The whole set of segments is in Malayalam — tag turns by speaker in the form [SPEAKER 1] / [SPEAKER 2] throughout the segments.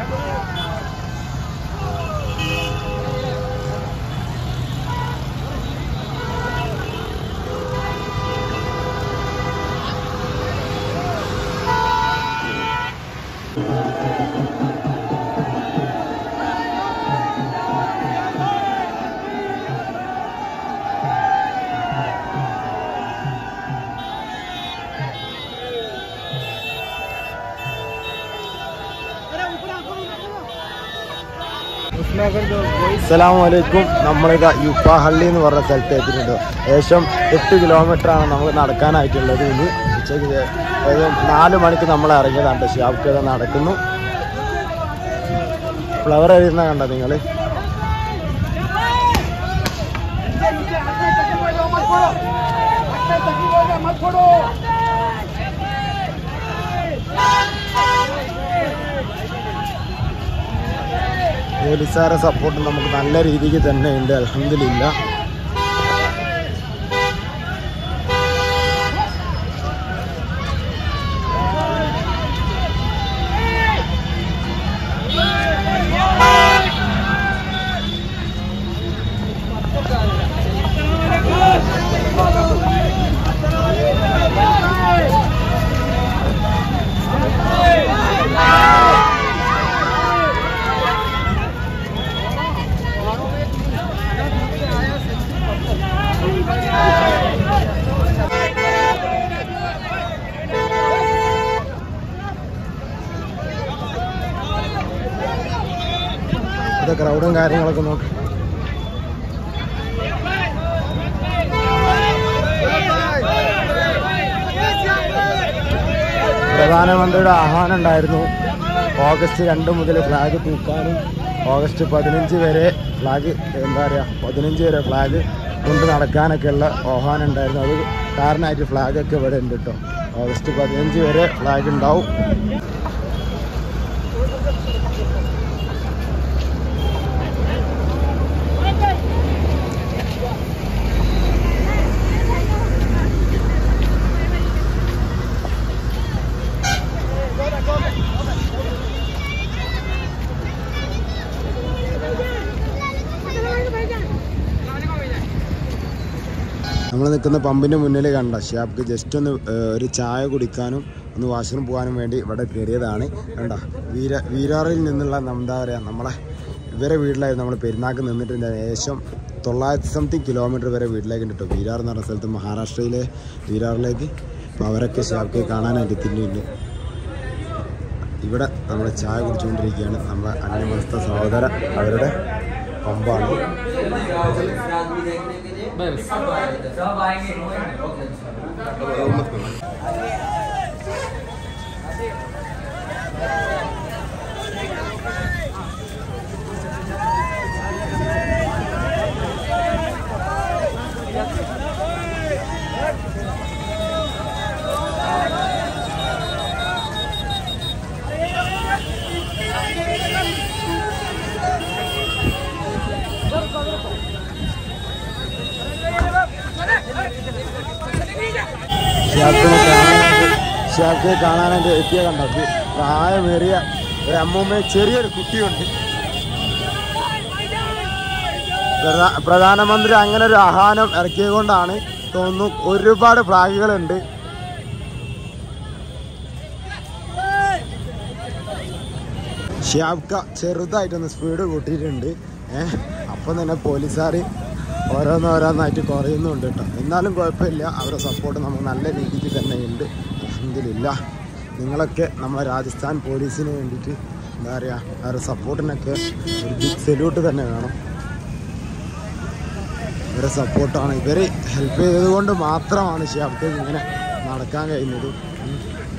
[SPEAKER 1] അസ്സലാമലൈക്കും നമ്മളിതാ യുപ്പാഹള്ളി എന്ന് പറഞ്ഞ സ്ഥലത്ത് എത്തിയിട്ടുണ്ട് ഏകദേശം എട്ട് കിലോമീറ്റർ ആണ് നമ്മൾ നടക്കാനായിട്ടുള്ളത് ഇനി ഉച്ചയ്ക്ക് ഏകദേശം നാല് മണിക്ക് നമ്മൾ ഇറങ്ങിയതാണ് ഷാപ്ക്ക് നടക്കുന്നു ഫ്ലവർ എഴുതുന്ന കണ്ടോ നിങ്ങൾ പോലീസുകാരെ സപ്പോർട്ട് നമുക്ക് നല്ല രീതിക്ക് തന്നെ ഉണ്ട് അലഹമില്ല ഇത് ക്രൗഡും കാര്യങ്ങളൊക്കെ നോക്കി പ്രധാനമന്ത്രിയുടെ ആഹ്വാനം ഉണ്ടായിരുന്നു ഓഗസ്റ്റ് രണ്ട് മുതൽ ഫ്ലാഗ് തൂക്കാനും ഓഗസ്റ്റ് പതിനഞ്ച് വരെ ഫ്ലാഗ് എന്താ പറയുക പതിനഞ്ച് വരെ ഫ്ലാഗ് കൊണ്ട് നടക്കാനൊക്കെ ഉള്ള ആഹ്വാനം ഉണ്ടായിരുന്നു അത് കാരണമായിട്ട് ഫ്ലാഗൊക്കെ ഇവിടെ ഉണ്ട് കേട്ടോ ഓഗസ്റ്റ് പതിനഞ്ച് വരെ ഫ്ലാഗ് ഉണ്ടാവും നമ്മൾ നിൽക്കുന്ന പമ്പിൻ്റെ മുന്നിൽ കണ്ട ഷാപ്ക്ക് ജസ്റ്റ് ഒന്ന് ഏഹ്, ഒരു ചായ കുടിക്കാനും ഒന്ന് വാഷ്റൂം പോകാനും വേണ്ടി ഇവിടെ കയറിയതാണ് കണ്ട വീര വീരാറിൽ നിന്നുള്ള നം- എന്താ പറയുക നമ്മളെ ഇവരെ വീട്ടിലായിരുന്നു നമ്മൾ പെരുന്നാൾക്ക് നിന്നിട്ടുണ്ട് ഏകദേശം തൊള്ളായിരത്തി സംതിങ് കിലോമീറ്റർ വരെ വീട്ടിലേക്ക് ഉണ്ട് കേട്ടോ വീരാർ എന്ന് പറഞ്ഞ സ്ഥലത്ത് മഹാരാഷ്ട്രയിലെ വീരാറിലേക്ക് അപ്പോൾ അവരൊക്കെ ഷാപ്ക്ക് കാണാനായിട്ട് എത്തിയിട്ടുണ്ട് ഇവിടെ നമ്മൾ ചായ കുടിച്ചുകൊണ്ടിരിക്കുകയാണ് നമ്മളെ അന്യമനസ്ഥ സഹോദര അവരുടെ പമ്പാണ് ഷാപ്പിനെ കാണാനായിട്ട് ഷാപ്പിനെ കാണാനായിട്ട് എത്തിയ കണ്ടത് പ്രായമേറിയ ഒരു അമ്മൂമ്മ ചെറിയൊരു കുട്ടിയുണ്ട് പ്രധാ- പ്രധാനമന്ത്രി അങ്ങനെ ഒരു ആഹ്വാനം ഇറക്കിയത് കൊണ്ടാണ് തോന്നുന്നു ഒരുപാട് ഫ്ലാഗുകളുണ്ട് ഷിയാബ്ക ചെറുതായിട്ടൊന്ന് സ്പീഡ് കൂട്ടിയിട്ടുണ്ട് ഏഹ് അപ്പം തന്നെ പോലീസുകാർ ഓരോന്നോരോന്നായിട്ട് കുറയുന്നുണ്ട് കേട്ടോ എന്നാലും കുഴപ്പമില്ല അവരുടെ സപ്പോർട്ട് നമുക്ക് നല്ല രീതിക്ക് തന്നെ ഉണ്ട് അലഹമില്ല നിങ്ങളൊക്കെ നമ്മളെ രാജസ്ഥാൻ പോലീസിന് വേണ്ടിയിട്ട് എന്താ പറയുക അവരുടെ സപ്പോർട്ടിനൊക്കെ ഒരു ബിഗ് സല്യൂട്ട് തന്നെ വേണം ഇവരെ സപ്പോർട്ടാണ് ഇവർ ഹെൽപ്പ് ചെയ്തതുകൊണ്ട് മാത്രമാണ് ഷിയാബ്ക്ക് ഇങ്ങനെ നടക്കാൻ കഴിയുന്നത് ഉം.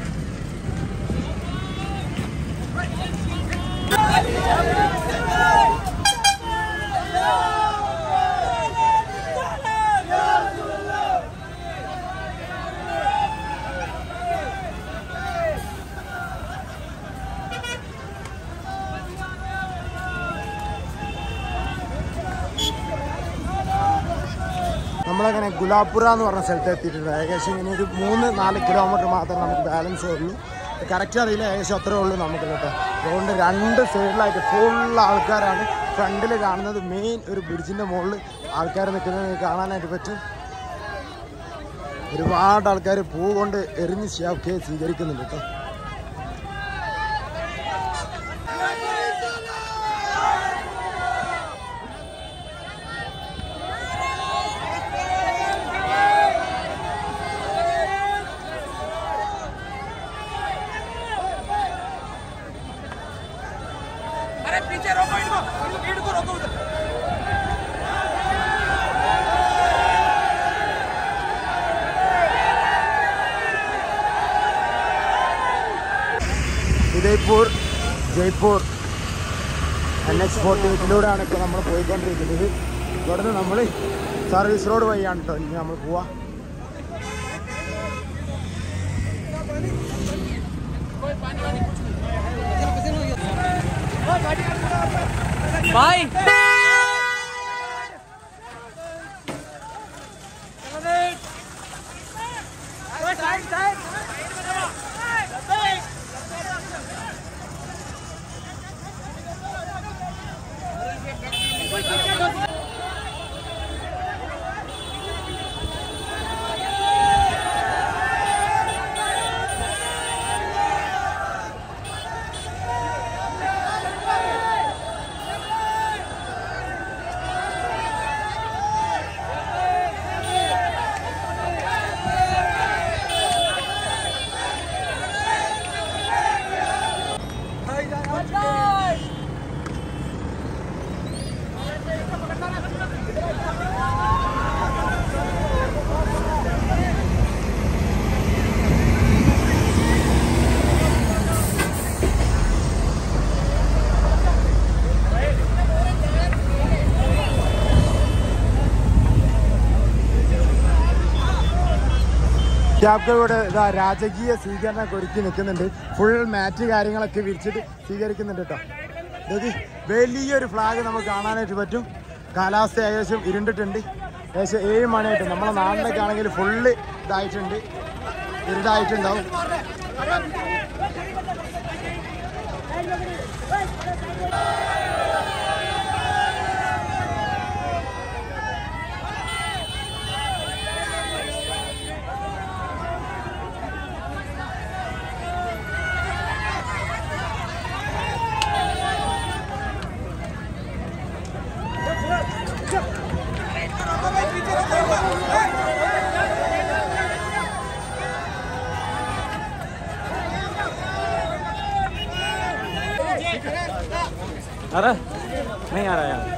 [SPEAKER 1] നമ്മളങ്ങനെ ഗുലാപ്പുര എന്ന് പറഞ്ഞ സ്ഥലത്ത് എത്തിയിട്ടുണ്ട് ഏകദേശം ഇങ്ങനെ ഒരു മൂന്ന് നാല് കിലോമീറ്റർ മാത്രമേ നമുക്ക് ബാലൻസ് ഉള്ളൂ കറക്റ്റ് അറിയില്ല ഏകദേശം അത്രേ ഉള്ളൂ നമുക്ക് കേട്ടോ റോഡിൻ്റെ രണ്ട് സൈഡിലായിട്ട് ഫുൾ ആൾക്കാരാണ് ഫ്രണ്ടിൽ കാണുന്നത് മെയിൻ ഒരു ബ്രിഡ്ജിൻ്റെ മുകളിൽ ആൾക്കാർ നിൽക്കുന്നത് നിങ്ങൾക്ക് കാണാനായിട്ട് പറ്റും ഒരുപാട് ആൾക്കാർ പൂ കൊണ്ട് എറിഞ്ഞ് ഷിയാബ്ക്കെ സ്വീകരിക്കുന്നുണ്ട് കേട്ടോ
[SPEAKER 2] अरे पीछे रोको इनको इनको रोको उधर
[SPEAKER 1] Udaipur Jaipur N H forty എയ്റ്റിലൂടെയാണ് ഇപ്പോൾ നമ്മൾ പോയിക്കൊണ്ടിരിക്കുന്നത് ഇവിടുന്ന് നമ്മൾ സർവീസ് റോഡ് വഴിയാണ് കേട്ടോ ഇനി നമ്മൾ പോവാ
[SPEAKER 2] भाई
[SPEAKER 1] ക്യാബ്ക്ക് ഇവിടെ ഇതാ രാജകീയ സ്വീകരണമൊക്കെ ഒരുക്കി നിൽക്കുന്നുണ്ട് ഫുൾ മാറ്റ് കാര്യങ്ങളൊക്കെ വിരിച്ചിട്ട് സ്വീകരിക്കുന്നുണ്ട് കേട്ടോ ഇതൊക്കെ വലിയൊരു ഫ്ലാഗ് നമുക്ക് കാണാനായിട്ട് പറ്റും കാലാവസ്ഥ ഏകദേശം ഇരുണ്ടിട്ടുണ്ട് ഏകദേശം ഏഴ് മണിയായിട്ട് നമ്മളെ നാടിനൊക്കെ ആണെങ്കിൽ ഫുള്ള് ഇതായിട്ടുണ്ട് ഇരുടായിട്ടുണ്ടാവും
[SPEAKER 2] अरे नहीं आ रहा यार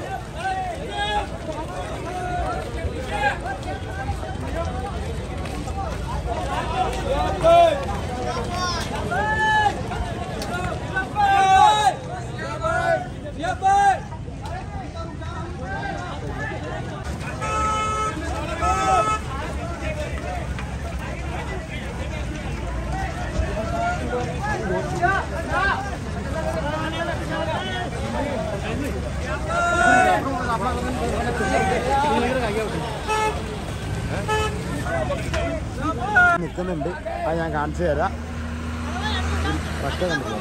[SPEAKER 1] നിൽക്കുന്നുണ്ട് അത് ഞാൻ കാണിച്ചു തരാം ഒറ്റ കണ്ടില്ല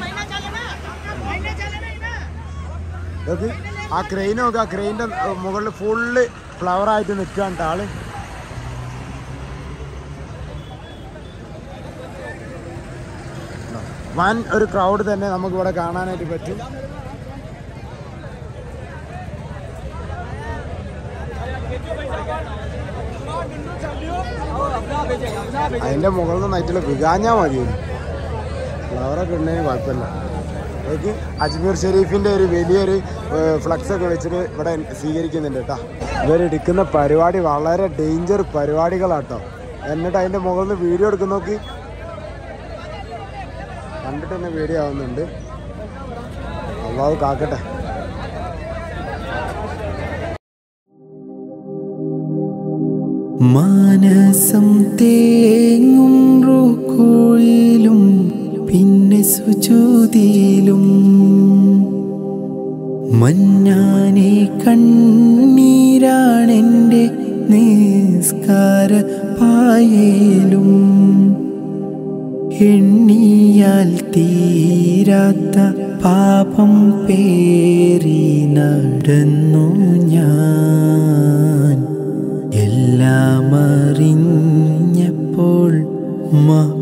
[SPEAKER 1] ഇതൊക്കെ ആ ക്രെയിൻ നോക്കുക ആ ക്രെയിൻ്റെ മുകളിൽ ഫുള്ള് ഫ്ലവർ ആയിട്ട് നിൽക്കുകയാണ് ട്ടോ ആള് വൻ ഒരു ക്രൗഡ് തന്നെ നമുക്ക് ഇവിടെ കാണാനായിട്ട് പറ്റും അതിന്റെ മുകളിൽ നിന്നായിട്ടുള്ള വികാഞ്ഞാ മതി ഫ്ലവറൊക്കെ ഉണ്ടെങ്കിൽ കുഴപ്പമില്ല എനിക്ക് അജ്മീർ ഷെരീഫിന്റെ ഒരു വലിയൊരു ഫ്ലക്സ് ഒക്കെ വെച്ചിട്ട് ഇവിടെ സ്വീകരിക്കുന്നുണ്ട് കേട്ടോ ഇവരെടുക്കുന്ന പരിപാടി വളരെ ഡേഞ്ചർ പരിപാടികളാട്ടോ എന്നിട്ട് അതിന്റെ മുകളിൽ നിന്ന് വീഡിയോ എടുക്കുന്ന നോക്കി കണ്ടിട്ട് തന്നെ വീഡിയോ ആവുന്നുണ്ട് അള്ളാഹു കാക്കട്ടെ
[SPEAKER 3] മാനസം തേങ്ങും റുക്കോയിലും പിന്നെ സുചോതിയിലും മഞ്ഞാനെ കണ്ണീരാണെൻ്റെ നിസ്കാര പായേലും എണ്ണിയാൽ തീരാത്ത പാപം പേറി നടന്നു ഞാൻ എല്ലാം അറിഞ്ഞപ്പോൾ മ